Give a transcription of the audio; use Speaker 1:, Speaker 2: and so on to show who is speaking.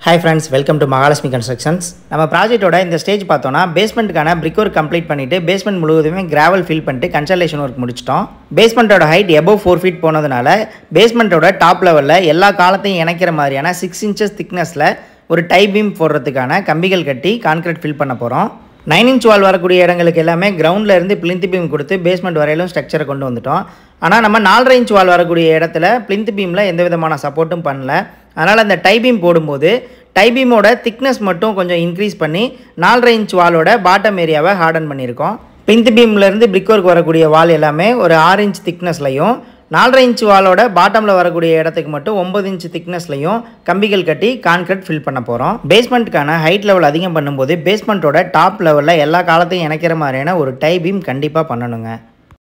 Speaker 1: hi friends welcome to Mahalakshmi constructions நம்ம ப்ராஜெக்ட்டோட இந்த ஸ்டேஜ் பார்த்தோன்னா பேஸ்மெண்ட்டுக்கான பிரிக் ஒர்க் கம்ப்ளீட் பண்ணிட்டு பேஸ்மெண்ட் முழுவதுமே கிராவல் ஃபில் பண்ணிட்டு கன்சல்டேஷன் ஒர்க் முடிச்சிட்டோம் பேஸ்மெண்ட்டோட ஹைட் எபோவ் ஃபோர் ஃபீட் போனதுனால பேஸ்மெண்ட்டோட டாப் லெவலில் எல்லா காலத்தையும் இணைக்கிற மாதிரியான சிக்ஸ் இன்ச்சஸ் திக்னஸில் ஒரு டை பீம் போடுறதுக்கான கம்பிகள் கட்டி கான்கிரீட் ஃபில் பண்ண போகிறோம் நைன் இன்ச் வால் வரக்கூடிய இடங்களுக்கு எல்லாமே கிரவுண்டில் இருந்து பிளிந்த் பீம் கொடுத்து பேஸ்மெண்ட் வரையிலும் ஸ்ட்ரக்சரை கொண்டு வந்துட்டோம் ஆனால் நம்ம நாலரை இன்ச் வால் வரக்கூடிய இடத்துல பிளிந்த் பீமில் எந்த விதமான சப்போர்ட்டும் பண்ணல அதனால் அந்த டை பீம் போடும்போது டை பீமோட திக்னஸ் மட்டும் கொஞ்சம் இன்க்ரீஸ் பண்ணி நாலரை இன்ச் வாலோட பாட்டம் ஏரியாவை ஹார்டன் பண்ணியிருக்கோம் பிந்த் பீம்லேருந்து பிரிக் ஒர்க் வரக்கூடிய வால் எல்லாமே ஒரு ஆறு இன்ச் திக்னஸ்லையும் நாலரை இன்ச் வாலோட பாட்டமில் வரக்கூடிய இடத்துக்கு மட்டும் ஒம்பது இன்ச் திக்னஸ்லையும் கம்பிகள் கட்டி கான்கிரீட் ஃபில் பண்ண போகிறோம் பேஸ்மெண்ட்டுக்கான ஹைட் லெவல் அதிகம் பண்ணும்போது பேஸ்மெண்ட்டோட டாப் லெவலில் எல்லா காலத்தையும் இணைக்கிற மாதிரியான ஒரு டை பீம் கண்டிப்பாக பண்ணணுங்க